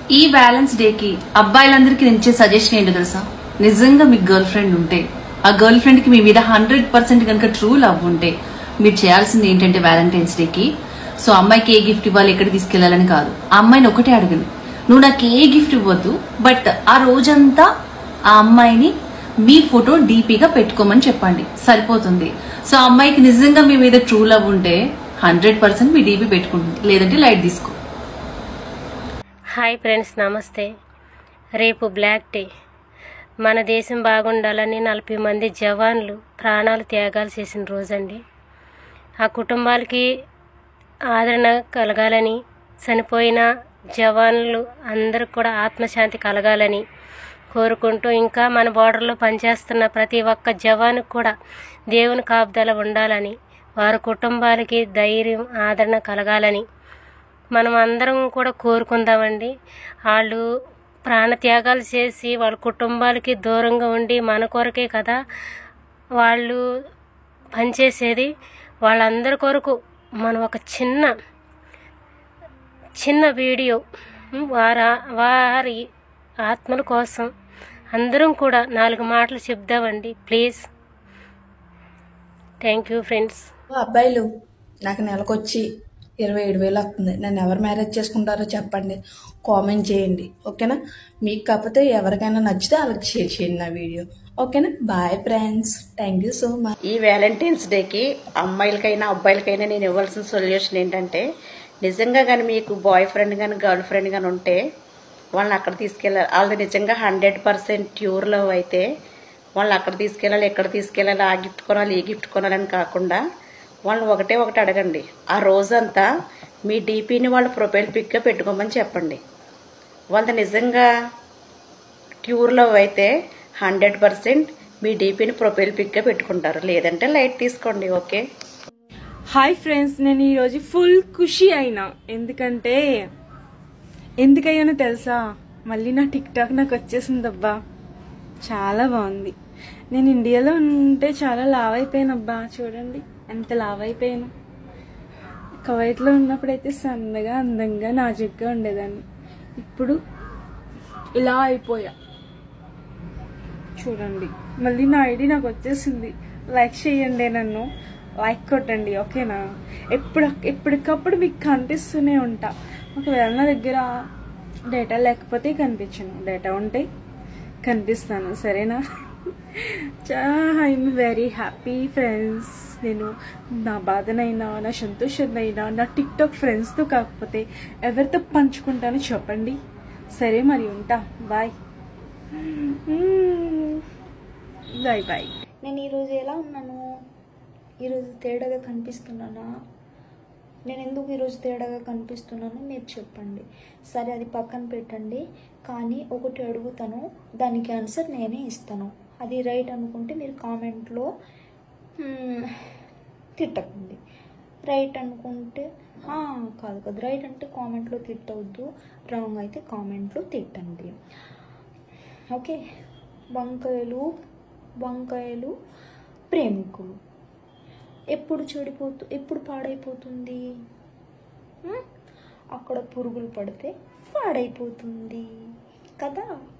ఈ బ్యాలెన్స్ డేకి అబ్బాయిలందరికీ నేను ఇచ్చే సజెషన్ ఏంటో తెలుసా నిజంగా మీకు గర్ల్ ఫ్రెండ్ ఉంటే ఆ గర్ల్ ఫ్రెండ్ కి మీ మీద హండ్రెడ్ పర్సెంట్ కనుక ట్రూ లవ్ ఉంటే మీరు చేయాల్సింది ఏంటంటే వ్యాలంటైన్స్ డేకి సో అమ్మాయికి ఏ గిఫ్ట్ ఇవ్వాలి ఎక్కడ తీసుకెళ్లాలని కాదు ఆ అమ్మాయిని ఒకటే అడగండి నువ్వు నాకు ఏ గిఫ్ట్ ఇవ్వద్దు బట్ ఆ రోజంతా ఆ అమ్మాయిని మీ ఫోటో డీపీగా పెట్టుకోమని చెప్పండి సరిపోతుంది సో ఆ అమ్మాయికి నిజంగా మీ మీద ట్రూ లవ్ ఉంటే హండ్రెడ్ పర్సెంట్ మీ డీపీ పెట్టుకుంటుంది లేదంటే లైట్ తీసుకో హాయ్ ఫ్రెండ్స్ నమస్తే రేపు బ్లాక్ డే మన దేశం బాగుండాలని నలభై మంది జవాన్లు ప్రాణాలు త్యాగాలు చేసిన రోజండి ఆ కుటుంబాలకి ఆదరణ కలగాలని చనిపోయిన జవాన్లు అందరికి కూడా ఆత్మశాంతి కలగాలని కోరుకుంటూ ఇంకా మన బార్డర్లో పనిచేస్తున్న ప్రతి ఒక్క జవానుకు కూడా దేవుని కాపుదల ఉండాలని వారి కుటుంబాలకి ధైర్యం ఆదరణ కలగాలని మనం అందరం కూడా కోరుకుందామండి వాళ్ళు ప్రాణత్యాగాలు చేసి వాళ్ళ కుటుంబాలకి దూరంగా ఉండి మన కొరకే కదా వాళ్ళు పనిచేసేది వాళ్ళందరి కొరకు మనం ఒక చిన్న చిన్న వీడియో ఉమ్, వారా వారి ఆత్మల కోసం అందరం కూడా నాలుగు మాటలు చెప్దామండి ప్లీజ్ థ్యాంక్ యూ ఫ్రెండ్స్ అబ్బాయిలు నాకు నెలకొచ్చి ఇరవై ఏడు వేలు వస్తుంది నన్ను ఎవరు మ్యారేజ్ చేసుకుంటారో చెప్పండి కామెంట్ చేయండి ఓకేనా మీకు కాకపోతే ఎవరికైనా నచ్చితే వాళ్ళకి షేర్ చేయండి నా వీడియో ఓకేనా bye friends thank you so much ఈ వ్యాలంటైన్స్ డేకి అమ్మాయిలకైనా అబ్బాయిలకైనా నేను ఇవ్వాల్సిన సొల్యూషన్ ఏంటంటే నిజంగా కానీ మీకు బాయ్ ఫ్రెండ్ కానీ గర్ల్ ఫ్రెండ్ కానీ ఉంటే వాళ్ళని అక్కడ తీసుకెళ్ళాలి వాళ్ళది నిజంగా హండ్రెడ్ పర్సెంట్ ప్యూర్ లవ్ అయితే వాళ్ళని అక్కడ తీసుకెళ్ళాలి ఎక్కడ తీసుకెళ్ళాలి ఆ గిఫ్ట్ కొనాలి ఈ గిఫ్ట్ కొనాలని కాకుండా వాళ్ళని ఒకటే ఒకటి అడగండి ఆ రోజంతా మీ డీపీని వాళ్ళ ప్రొఫైల్ పిక్గా పెట్టుకోమని చెప్పండి వాళ్ళది నిజంగా ప్యూర్ లవ్ అయితే హండ్రెడ్ పర్సెంట్ మీ డీపీని ప్రొఫైల్ పిక్గా పెట్టుకుంటారు లేదంటే లైట్ తీసుకోండి ఓకే హాయ్ ఫ్రెండ్స్ నేను ఈరోజు ఫుల్ ఖుషి అయినా ఎందుకంటే ఎందుకయ్యానో తెలుసా మళ్ళీ నా టిక్ టాక్ నాకు వచ్చేసిందబ్బా చాలా బాగుంది నేను ఇండియాలో ఉంటే చాలా లావ్ అయిపోయానబ్బా చూడండి ఎంత లావ్ అయిపోయాను కువైట్లో ఉన్నప్పుడైతే సన్నగా అందంగా నాజుగ్గా ఉండేదాన్ని ఇప్పుడు ఇలా అయిపోయా చూడండి మళ్ళీ నా ఐడి నాకు వచ్చేసింది లైక్ చేయండి నన్ను లైక్ కొట్టండి ఓకేనా ఎప్పుడు ఎప్పటికప్పుడు మీకు కనిపిస్తూనే ఉంటా ఒకవేళ నా దగ్గర డేటా లేకపోతే కనిపించను డేటా ఉంటే కనిపిస్తాను సరేనా ఐఎమ్ వెరీ హ్యాపీ ఫ్రెండ్స్ నేను నా బాధనైనా నా సంతోషాన్నైనా నా టిక్ టాక్ ఫ్రెండ్స్తో కాకపోతే ఎవరితో పంచుకుంటానో చెప్పండి సరే మరి ఉంటా బాయ్ బాయ్ బాయ్ నేను ఈరోజు ఎలా ఉన్నాను ఈరోజు తేడాగా కనిపిస్తున్నానా నేను ఎందుకు ఈరోజు తేడాగా కనిపిస్తున్నానో మీరు చెప్పండి సరే అది పక్కన పెట్టండి కానీ ఒకటి అడుగుతాను దానికి ఆన్సర్ నేనే ఇస్తాను అది రైట్ అనుకుంటే మీరు కామెంట్లో "Hmm, తిట్టకండి రైట్ అనుకుంటే "ఆ, కాదు కాదు రైట్ అంటే కామెంట్లో తిట్టవద్దు రాంగ్ అయితే కామెంట్లో తిట్టండి ఓకే వంకాయలు వంకాయలు ప్రేమికులు ఎప్పుడు చెడిపోతూ ఎప్పుడు పాడైపోతుంది ఉం? అక్కడ పురుగులు పడితే పాడైపోతుంది కదా